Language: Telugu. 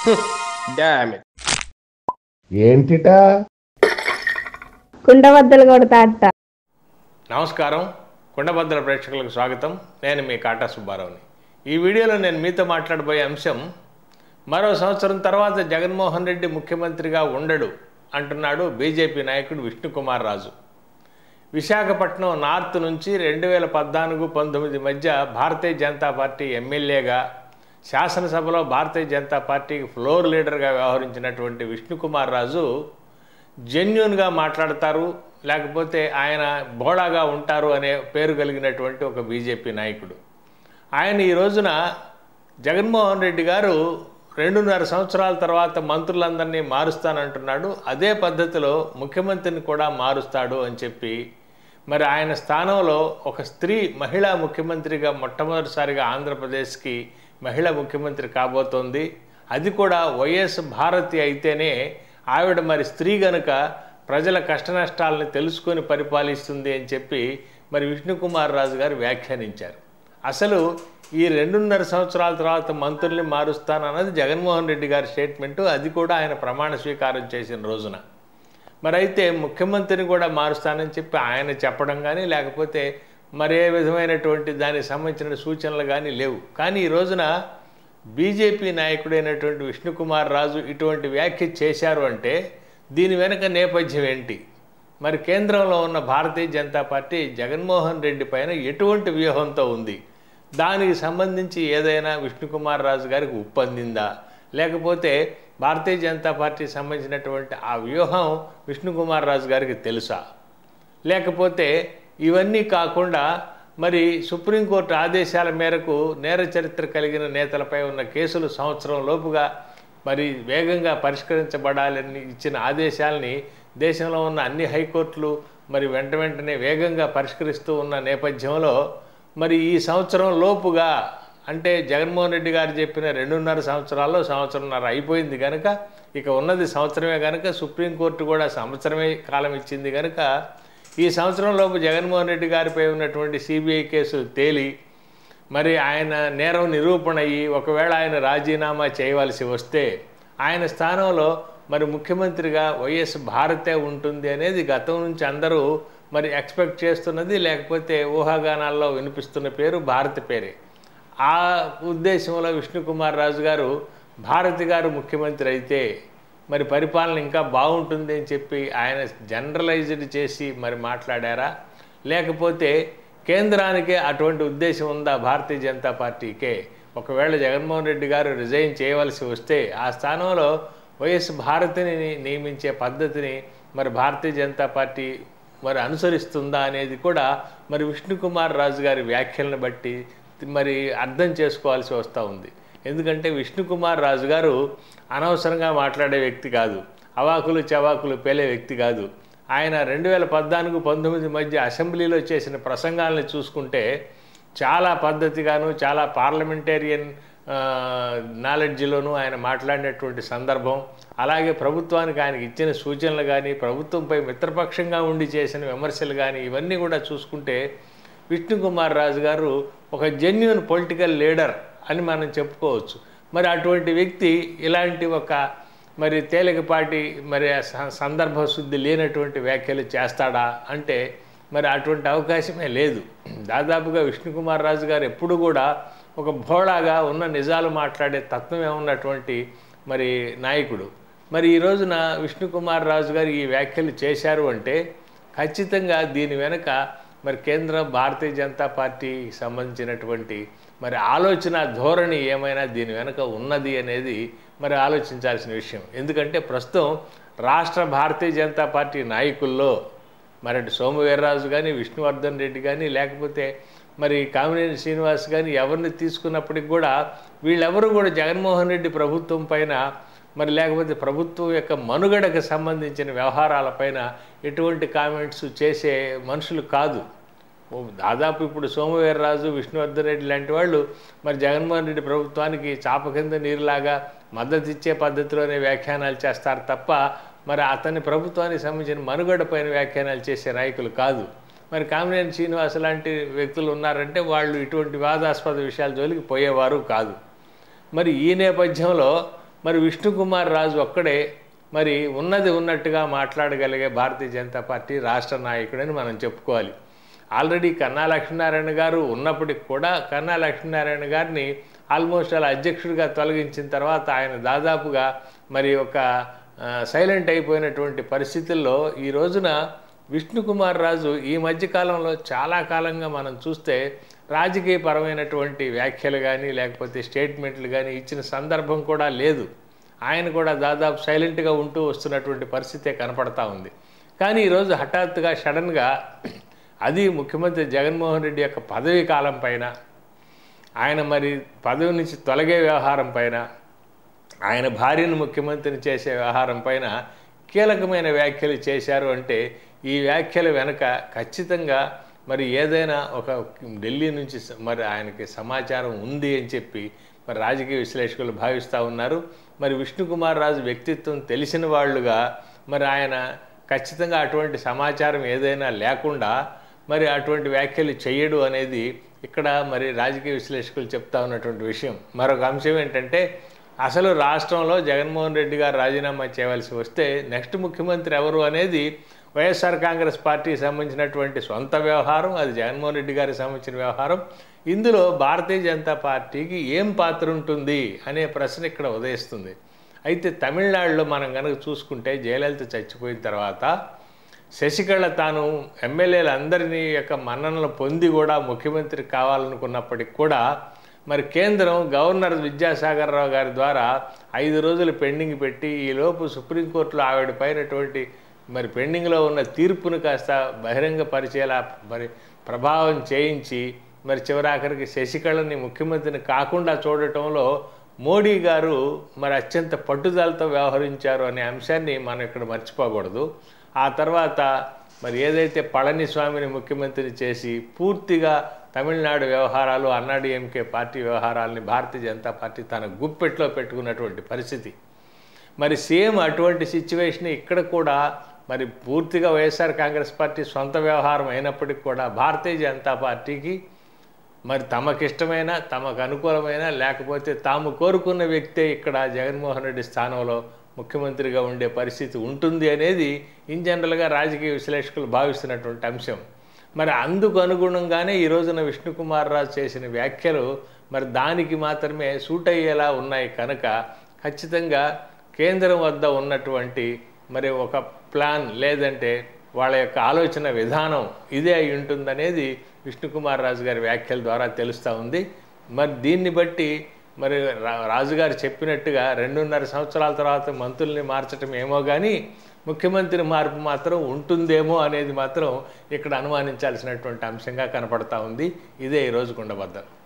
డామ్ ఇట్ ఏంటిటా కుండబద్దలు కొడతా అట్ట నమస్కారం కుండభద్ర ప్రేక్షకులకు స్వాగతం నేను మీ కాటా సుబ్బారావుని ఈ వీడియోలో నేను మీతో మాట్లాడబోయే అంశం మరో సంవత్సరం తర్వాత జగన్మోహన్ రెడ్డి ముఖ్యమంత్రిగా ఉండడు అంటున్నాడు బీజేపీ నాయకుడు విష్ణుకుమార్ రాజు విశాఖపట్నం నార్త్ నుంచి రెండు వేల పద్నాలుగు పంతొమ్మిది మధ్య భారతీయ జనతా పార్టీ ఎమ్మెల్యేగా శాసనసభలో భారతీయ జనతా పార్టీకి ఫ్లోర్ లీడర్గా వ్యవహరించినటువంటి విష్ణుకుమార్ రాజు జెన్యున్గా మాట్లాడతారు లేకపోతే ఆయన బోడాగా ఉంటారు అనే పేరు కలిగినటువంటి ఒక బీజేపీ నాయకుడు ఆయన ఈ రోజున జగన్మోహన్ రెడ్డి గారు రెండున్నర సంవత్సరాల తర్వాత మంత్రులందరినీ మారుస్తానంటున్నాడు అదే పద్ధతిలో ముఖ్యమంత్రిని కూడా మారుస్తాడు అని చెప్పి మరి ఆయన స్థానంలో ఒక స్త్రీ మహిళా ముఖ్యమంత్రిగా మొట్టమొదటిసారిగా ఆంధ్రప్రదేశ్కి మహిళా ముఖ్యమంత్రి కాబోతోంది అది కూడా వైఎస్ భారతి అయితేనే ఆవిడ మరి స్త్రీ గనుక ప్రజల కష్టనష్టాలను తెలుసుకొని పరిపాలిస్తుంది అని చెప్పి మరి విష్ణుకుమార్ రాజు గారు వ్యాఖ్యానించారు అసలు ఈ రెండున్నర సంవత్సరాల తర్వాత మంత్రుల్ని మారుస్తానన్నది జగన్మోహన్ రెడ్డి గారి స్టేట్మెంటు అది కూడా ఆయన ప్రమాణ స్వీకారం చేసిన రోజున మరి అయితే ముఖ్యమంత్రిని కూడా మారుస్తానని చెప్పి ఆయన చెప్పడం కానీ లేకపోతే మరే విధమైనటువంటి దానికి సంబంధించిన సూచనలు కానీ లేవు కానీ ఈ రోజున బీజేపీ నాయకుడైనటువంటి విష్ణుకుమార్ రాజు ఇటువంటి వ్యాఖ్య చేశారు అంటే దీని వెనుక నేపథ్యం ఏంటి మరి కేంద్రంలో ఉన్న భారతీయ జనతా పార్టీ జగన్మోహన్ రెడ్డి పైన ఎటువంటి వ్యూహంతో ఉంది దానికి సంబంధించి ఏదైనా విష్ణుకుమార్ రాజు గారికి ఉప్పందిందా లేకపోతే భారతీయ జనతా పార్టీకి సంబంధించినటువంటి ఆ వ్యూహం విష్ణుకుమార్ రాజు గారికి తెలుసా లేకపోతే ఇవన్నీ కాకుండా మరి సుప్రీంకోర్టు ఆదేశాల మేరకు నేర చరిత్ర కలిగిన నేతలపై ఉన్న కేసులు సంవత్సరం లోపుగా మరి వేగంగా పరిష్కరించబడాలని ఇచ్చిన ఆదేశాలని దేశంలో ఉన్న అన్ని హైకోర్టులు మరి వెంట వెంటనే వేగంగా పరిష్కరిస్తూ ఉన్న నేపథ్యంలో మరి ఈ సంవత్సరం లోపుగా అంటే జగన్మోహన్ రెడ్డి గారు చెప్పిన రెండున్నర సంవత్సరాల్లో సంవత్సరంన్నర అయిపోయింది కనుక ఇక ఉన్నది సంవత్సరమే కనుక సుప్రీంకోర్టు కూడా సంవత్సరమే కాలం ఇచ్చింది కనుక ఈ సంవత్సరం లోపు జగన్మోహన్ రెడ్డి గారిపై ఉన్నటువంటి సిబిఐ కేసు తేలి మరి ఆయన నేరం నిరూపణ అయ్యి ఒకవేళ ఆయన రాజీనామా చేయవలసి వస్తే ఆయన స్థానంలో మరి ముఖ్యమంత్రిగా వైఎస్ భారతే ఉంటుంది అనేది గతం నుంచి అందరూ మరి ఎక్స్పెక్ట్ చేస్తున్నది లేకపోతే ఊహాగానాల్లో వినిపిస్తున్న పేరు భారతి పేరే ఆ ఉద్దేశంలో విష్ణుకుమార్ రాజు గారు భారతి గారు ముఖ్యమంత్రి అయితే మరి పరిపాలన ఇంకా బాగుంటుంది అని చెప్పి ఆయన జనరలైజ్డ్ చేసి మరి మాట్లాడారా లేకపోతే కేంద్రానికే అటువంటి ఉద్దేశం ఉందా భారతీయ జనతా పార్టీకే ఒకవేళ జగన్మోహన్ రెడ్డి గారు రిజైన్ చేయవలసి వస్తే ఆ స్థానంలో వైఎస్ భారతిని నియమించే పద్ధతిని మరి భారతీయ జనతా పార్టీ మరి అనుసరిస్తుందా అనేది కూడా మరి విష్ణుకుమార్ రాజు గారి వ్యాఖ్యలను బట్టి మరి అర్థం చేసుకోవాల్సి వస్తూ ఉంది ఎందుకంటే విష్ణుకుమార్ రాజు గారు అనవసరంగా మాట్లాడే వ్యక్తి కాదు అవాకులు చవాకులు పేలే వ్యక్తి కాదు ఆయన రెండు వేల పద్నాలుగు పంతొమ్మిది మధ్య అసెంబ్లీలో చేసిన ప్రసంగాలను చూసుకుంటే చాలా పద్ధతిగాను చాలా పార్లమెంటేరియన్ నాలెడ్జ్లోనూ ఆయన మాట్లాడినటువంటి సందర్భం అలాగే ప్రభుత్వానికి ఆయనకి ఇచ్చిన సూచనలు కానీ ప్రభుత్వంపై మిత్రపక్షంగా ఉండి చేసిన విమర్శలు కానీ ఇవన్నీ కూడా చూసుకుంటే విష్ణుకుమార్ రాజు గారు ఒక జెన్యున్ పొలిటికల్ లీడర్ అని మనం చెప్పుకోవచ్చు మరి అటువంటి వ్యక్తి ఇలాంటి ఒక మరి తేలికపాటి మరి సందర్భ శుద్ధి లేనటువంటి వ్యాఖ్యలు చేస్తాడా అంటే మరి అటువంటి అవకాశమే లేదు దాదాపుగా విష్ణుకుమార్ రాజు గారు ఎప్పుడు కూడా ఒక భోళాగా ఉన్న నిజాలు మాట్లాడే తత్వమే ఉన్నటువంటి మరి నాయకుడు మరి ఈ రోజున విష్ణుకుమార్ రాజు గారు ఈ వ్యాఖ్యలు చేశారు అంటే ఖచ్చితంగా దీని వెనుక మరి కేంద్ర భారతీయ జనతా పార్టీకి సంబంధించినటువంటి మరి ఆలోచన ధోరణి ఏమైనా దీని వెనుక ఉన్నది అనేది మరి ఆలోచించాల్సిన విషయం ఎందుకంటే ప్రస్తుతం రాష్ట్ర భారతీయ జనతా పార్టీ నాయకుల్లో మరి అటు సోమవీర్రాజు కానీ విష్ణువర్ధన్ రెడ్డి కానీ లేకపోతే మరి కామినేని శ్రీనివాస్ కానీ ఎవరిని తీసుకున్నప్పటికి కూడా వీళ్ళెవరూ కూడా జగన్మోహన్ రెడ్డి ప్రభుత్వం పైన మరి లేకపోతే ప్రభుత్వం యొక్క మనుగడకు సంబంధించిన వ్యవహారాలపైన ఎటువంటి కామెంట్స్ చేసే మనుషులు కాదు ఓ దాదాపు ఇప్పుడు సోమవీర్రాజు విష్ణువర్ధన్ రెడ్డి లాంటి వాళ్ళు మరి జగన్మోహన్ రెడ్డి ప్రభుత్వానికి చాప కింద నీరులాగా మద్దతు ఇచ్చే పద్ధతిలోనే వ్యాఖ్యానాలు చేస్తారు తప్ప మరి అతని ప్రభుత్వానికి సంబంధించిన మనుగడ పైన వ్యాఖ్యానాలు చేసే నాయకులు కాదు మరి కామినేని శ్రీనివాస్ లాంటి వ్యక్తులు ఉన్నారంటే వాళ్ళు ఇటువంటి వివాదాస్పద విషయాల జోలికి పోయేవారు కాదు మరి ఈ నేపథ్యంలో మరి విష్ణుకుమార్ రాజు ఒక్కడే మరి ఉన్నది ఉన్నట్టుగా మాట్లాడగలిగే భారతీయ జనతా పార్టీ రాష్ట్ర నాయకుడని మనం చెప్పుకోవాలి ఆల్రెడీ కన్నా లక్ష్మీనారాయణ గారు ఉన్నప్పటికి కూడా కన్నా లక్ష్మీనారాయణ గారిని ఆల్మోస్ట్ అలా అధ్యక్షుడిగా తొలగించిన తర్వాత ఆయన దాదాపుగా మరి ఒక ఆ, సైలెంట్ అయిపోయినటువంటి పరిస్థితుల్లో ఈ రోజున విష్ణుకుమార్ రాజు ఈ మధ్యకాలంలో చాలా కాలంగా మనం చూస్తే రాజకీయపరమైనటువంటి వ్యాఖ్యలు కానీ లేకపోతే స్టేట్మెంట్లు కానీ ఇచ్చిన సందర్భం కూడా లేదు ఆయన కూడా దాదాపు సైలెంట్గా ఉంటూ వస్తున్నటువంటి పరిస్థితే కనపడతా ఉంది కానీ ఈరోజు హఠాత్తుగా సడన్గా అది ముఖ్యమంత్రి జగన్మోహన్ రెడ్డి యొక్క పదవీ కాలం పైన ఆయన మరి పదవి నుంచి తొలగే వ్యవహారం పైన ఆయన భార్యను ముఖ్యమంత్రిని చేసే వ్యవహారం పైన కీలకమైన వ్యాఖ్యలు చేశారు అంటే ఈ వ్యాఖ్యల వెనుక ఖచ్చితంగా మరి ఏదైనా ఒక ఢిల్లీ నుంచి స- మరి ఆయనకి సమాచారం ఉంది అని చెప్పి మరి రాజకీయ విశ్లేషకులు భావిస్తూ ఉన్నారు మరి విష్ణుకుమార్ రాజు వ్యక్తిత్వం తెలిసిన వాళ్ళుగా మరి ఆయన ఖచ్చితంగా అటువంటి సమాచారం ఏదైనా లేకుండా మరి అటువంటి వ్యాఖ్యలు చేయడు అనేది ఇక్కడ మరి రాజకీయ విశ్లేషకులు చెప్తా ఉన్నటువంటి విషయం మరొక అంశం ఏంటంటే అసలు రాష్ట్రంలో జగన్మోహన్ రెడ్డి గారు రాజీనామా చేయవలసి వస్తే నెక్స్ట్ ముఖ్యమంత్రి ఎవరు అనేది వైఎస్ఆర్ కాంగ్రెస్ పార్టీకి సంబంధించినటువంటి సొంత వ్యవహారం అది జగన్మోహన్ రెడ్డి గారికి సంబంధించిన వ్యవహారం ఇందులో భారతీయ జనతా పార్టీకి ఏం పాత్ర ఉంటుంది అనే ప్రశ్న ఇక్కడ ఉదయిస్తుంది అయితే తమిళనాడులో మనం కనుక చూసుకుంటే జయలలిత చచ్చిపోయిన తర్వాత శశికళ తాను ఎమ్మెల్యేలందరినీ యొక్క మన్ననలు పొంది కూడా ముఖ్యమంత్రి కావాలనుకున్నప్పటికి కూడా మరి కేంద్రం గవర్నర్ విద్యాసాగర్ రావు గారి ద్వారా ఐదు రోజులు పెండింగ్ పెట్టి ఈలోపు సుప్రీంకోర్టులో ఆవిడ పైనటువంటి మరి పెండింగ్లో ఉన్న తీర్పును కాస్త బహిరంగపరిచేలా మరి ప్రభావం చేయించి మరి చివరాఖరికి శశికళని ముఖ్యమంత్రిని కాకుండా చూడటంలో మోడీ గారు మరి అత్యంత పట్టుదలతో వ్యవహరించారు అనే అంశాన్ని మనం ఇక్కడ మర్చిపోకూడదు ఆ తర్వాత మరి ఏదైతే పళనిస్వామిని ముఖ్యమంత్రిని చేసి పూర్తిగా తమిళనాడు వ్యవహారాలు అన్నాడీఎంకే పార్టీ వ్యవహారాలని భారతీయ జనతా పార్టీ తన గుప్పెట్లో పెట్టుకున్నటువంటి పరిస్థితి మరి సేమ్ అటువంటి సిచ్యువేషన్ ఇక్కడ కూడా మరి పూర్తిగా వైఎస్ఆర్ కాంగ్రెస్ పార్టీ సొంత వ్యవహారం అయినప్పటికీ కూడా భారతీయ జనతా పార్టీకి మరి తమకిష్టమైన తమకు అనుకూలమైన లేకపోతే తాము కోరుకున్న వ్యక్తే ఇక్కడ జగన్మోహన్ రెడ్డి స్థానంలో ముఖ్యమంత్రిగా ఉండే పరిస్థితి ఉంటుంది అనేది ఇన్ జనరల్గా రాజకీయ విశ్లేషకులు భావిస్తున్నటువంటి అంశం మరి అందుకు అనుగుణంగానే ఈ రోజున విష్ణుకుమార్ రాజు చేసిన వ్యాఖ్యలు మరి దానికి మాత్రమే సూట్ అయ్యేలా ఉన్నాయి కనుక ఖచ్చితంగా కేంద్రం వద్ద ఉన్నటువంటి మరి ఒక ప్లాన్ లేదంటే వాళ్ళ యొక్క ఆలోచన విధానం ఇదే అయి ఉంటుందనేది విష్ణుకుమార్ రాజు గారి వ్యాఖ్యల ద్వారా తెలుస్తూ ఉంది మరి దీన్ని బట్టి మరి రా- రాజుగారు చెప్పినట్టుగా రెండున్నర సంవత్సరాల తర్వాత మంత్రుల్ని మార్చటం ఏమో కానీ ముఖ్యమంత్రి మార్పు మాత్రం ఉంటుందేమో అనేది మాత్రం ఇక్కడ అనుమానించాల్సినటువంటి అంశంగా కనపడతా ఉంది ఇదే ఈరోజు కుండబద్దం